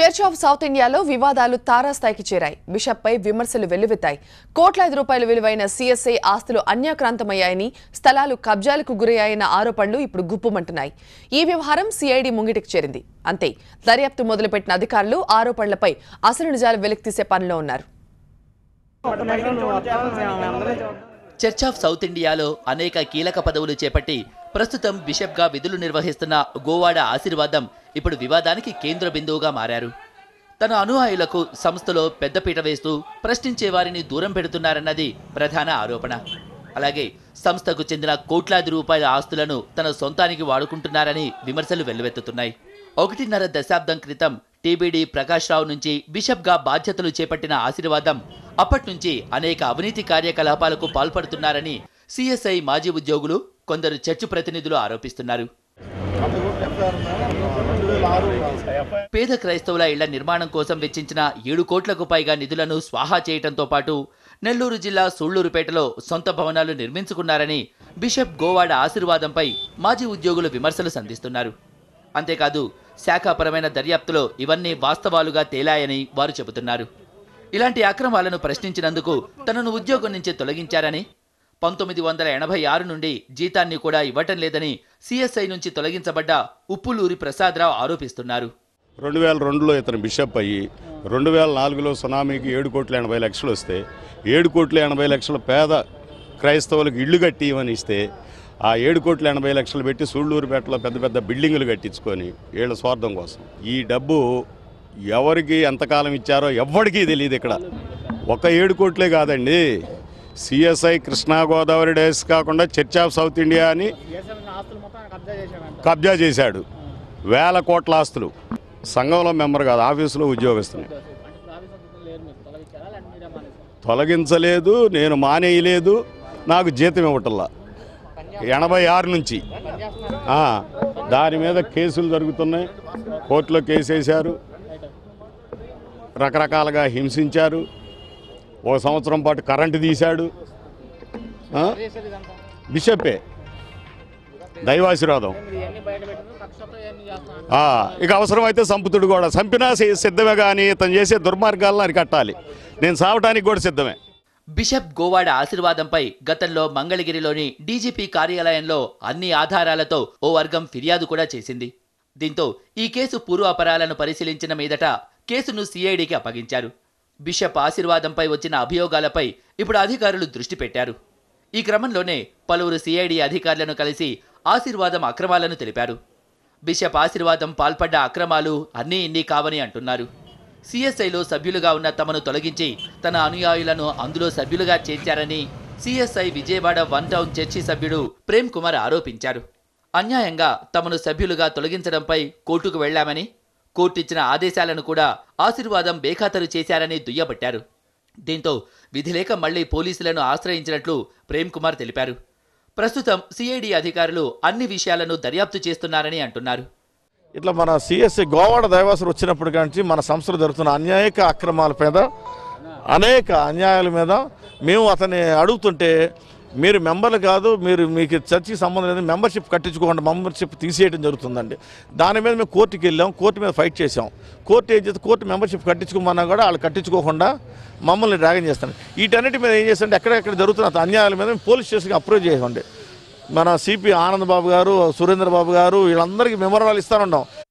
Church of south ఇండియాలో వివాదాలు తారాస్థాయికి చేరాయి బిషప్ పై విమర్శలు వెల్లువెత్తాయి కోట్లాది రూపాయల విలువైన సీఎస్ఐ ఆస్తులు అన్యాక్రాంతమయ్యాయని స్థలాలు కబ్జాలకు గురయ్యాయన్న ఆరోపణలు ఇప్పుడు గుప్పుమంటున్నాయి ఈ వ్యవహారం సిఐడి ముంగిటికి చేరింది అంతే దర్యాప్తు మొదలుపెట్టిన అధికారులు ఆరోపణలపై అసలు నిజాలు వెలికితీసే పనిలో ఉన్నారు చర్చ్ ఆఫ్ సౌత్ ఇండియాలో అనేక కీలక పదవులు చేపట్టి ప్రస్తుతం బిషప్గా విధులు నిర్వహిస్తున్న గోవాడ ఆశీర్వాదం ఇప్పుడు వివాదానికి కేంద్ర బిందువుగా మారారు తన అనుయాయులకు సంస్థలో పెద్దపీట వేస్తూ ప్రశ్నించే వారిని దూరం పెడుతున్నారన్నది ప్రధాన ఆరోపణ అలాగే సంస్థకు చెందిన కోట్లాది రూపాయల ఆస్తులను తన సొంతానికి వాడుకుంటున్నారని విమర్శలు వెల్లువెత్తుతున్నాయి ఒకటిన్నర దశాబ్దం క్రితం టీబీడీ ప్రకాష్ రావు నుంచి బిషప్గా బాధ్యతలు చేపట్టిన ఆశీర్వాదం అప్పటి నుంచి అనేక అవినీతి కార్యకలాపాలకు పాల్పడుతున్నారని సిఎస్ఐ మాజీ ఉద్యోగులు కొందరు చర్చ్ ప్రతినిధులు ఆరోపిస్తున్నారు పేద క్రైస్తవుల ఇళ్ల నిర్మాణం కోసం వెచ్చించిన ఏడు కోట్లకు పైగా నిధులను స్వాహా చేయటంతో పాటు నెల్లూరు జిల్లా సూళ్లూరుపేటలో సొంత భవనాలు నిర్మించుకున్నారని బిషప్ గోవాడ ఆశీర్వాదంపై మాజీ ఉద్యోగులు విమర్శలు సంధిస్తున్నారు అంతేకాదు శాఖాపరమైన దర్యాప్తులో ఇవన్నీ వాస్తవాలుగా తేలాయని వారు చెబుతున్నారు ఇలాంటి అక్రమాలను ప్రశ్నించినందుకు తనను ఉద్యోగం నుంచి తొలగించారని పంతొమ్మిది వందల ఎనభై ఆరు నుండి జీతాన్ని కూడా ఇవ్వటం లేదని సిఎస్ఐ నుంచి తొలగించబడ్డ ఉప్పులూరి ప్రసాదరావు ఆరోపిస్తున్నారు రెండు వేల రెండులో ఇతను బిషప్ అయ్యి రెండు వేల నాలుగులో సునామీకి ఏడు కోట్ల ఎనభై లక్షలు వస్తే ఏడు కోట్ల ఎనభై లక్షల పేద క్రైస్తవులకు ఇళ్ళు కట్టి ఇవ్వని ఇస్తే ఆ ఏడు కోట్ల ఎనభై లక్షలు పెట్టి సూళ్ళూరుపేటలో పెద్ద పెద్ద బిల్డింగులు కట్టించుకొని వీళ్ళ స్వార్థం కోసం ఈ డబ్బు ఎవరికి ఎంతకాలం ఇచ్చారో ఎవ్వడికి తెలియదు ఇక్కడ ఒక ఏడు కోట్లే కాదండి సిఎస్ఐ కృష్ణా గోదావరి డేస్ కాకుండా చర్చ్ ఆఫ్ సౌత్ ఇండియా అని కబ్జా చేశాడు వేల కోట్ల ఆస్తులు సంఘంలో మెంబర్ కాదు ఆఫీసులో ఉద్యోగస్తుని తొలగించలేదు నేను మానేయలేదు నాకు జీతం ఇవ్వటల్లా ఎనభై ఆరు నుంచి ఆ, దాని మీద కేసులు జరుగుతున్నాయి కోర్టులో కేసు వేశారు రకరకాలుగా హింసించారు ఓ సంవత్సరం పాటు కరెంటు తీశాడు ఆ? బిషప్పే దైవాశీర్వాదం ఆ, ఇక అవసరమైతే సంపుతుడు కూడా చంపినా సి- సిద్ధమే కానీ ఇతను చేసే దుర్మార్గాలను అరికట్టాలి నేను సావటానికి కూడా సిద్ధమే బిషప్ గోవాడ ఆశీర్వాదంపై గతంలో మంగళగిరిలోని డీజీపీ కార్యాలయంలో అన్ని ఆధారాలతో ఓ వర్గం ఫిర్యాదు కూడా చేసింది దీంతో ఈ కేసు పూర్వాపరాలను పరిశీలించిన మీదట కేసును సిఐడికి అప్పగించారు బిషప్ ఆశీర్వాదంపై వచ్చిన అభియోగాలపై ఇప్పుడు అధికారులు దృష్టి పెట్టారు ఈ క్రమంలోనే పలువురు సిఐడి అధికారులను కలిసి ఆశీర్వాదం అక్రమాలను తెలిపారు బిషప్ ఆశీర్వాదం పాల్పడ్డ అక్రమాలు అన్నీ ఇన్ని కావని అంటున్నారు సిఎస్ఐలో సభ్యులుగా ఉన్న తమను తొలగించి తన అనుయాయులను అందులో సభ్యులుగా చేర్చారని CSI Vijayawada one town church సభ్యుడు ప్రేమ్ కుమార్ ఆరోపించారు అన్యాయంగా తమను సభ్యులుగా తొలగించడంపై కోర్టుకు వెళ్లామని కోర్టు ఇచ్చిన ఆదేశాలను కూడా ఆశీర్వాదం బేఖాతరు చేశారని దుయ్యబట్టారు దీంతో విధిలేక మళ్లీ పోలీసులను ఆశ్రయించినట్లు ప్రేమ్ కుమార్ తెలిపారు ప్రస్తుతం సిఐడి అధికారులు అన్ని విషయాలను దర్యాప్తు చేస్తున్నారని అంటున్నారు ఇట్లా మన సిఎస్సి గోవాడ దైవాసులు వచ్చినప్పటి నుంచి మన సంస్థలు జరుగుతున్న అన్యాయక అక్రమాల మీద అనేక అన్యాయాల మీద మేము అతన్ని అడుగుతుంటే మీరు మెంబర్లు కాదు మీరు మీకు చర్చికి సంబంధం లేదు మెంబర్షిప్ కట్టించుకోకుండా మెంబర్షిప్ తీసేయడం జరుగుతుందండి దాని మీద మేము కోర్టుకి వెళ్ళాం కోర్టు మీద ఫైట్ చేసాం కోర్టు ఏం చేస్తే కోర్టు మెంబర్షిప్ కట్టించుకోమన్నా కూడా వాళ్ళు కట్టించుకోకుండా మమ్మల్ని డ్రాగన్ చేస్తాను వీటన్నిటి మీద ఏం చేస్తుంటే ఎక్కడెక్కడ జరుగుతున్న అన్యాయాల మీద మేము పోలీస్ స్టేషన్కి అప్రోచ్ చేసామండి మన సిపి ఆనంద్ బాబు గారు సురేంద్ర బాబు గారు వీళ్ళందరికీ మెమోరాలు ఇస్తానున్నాం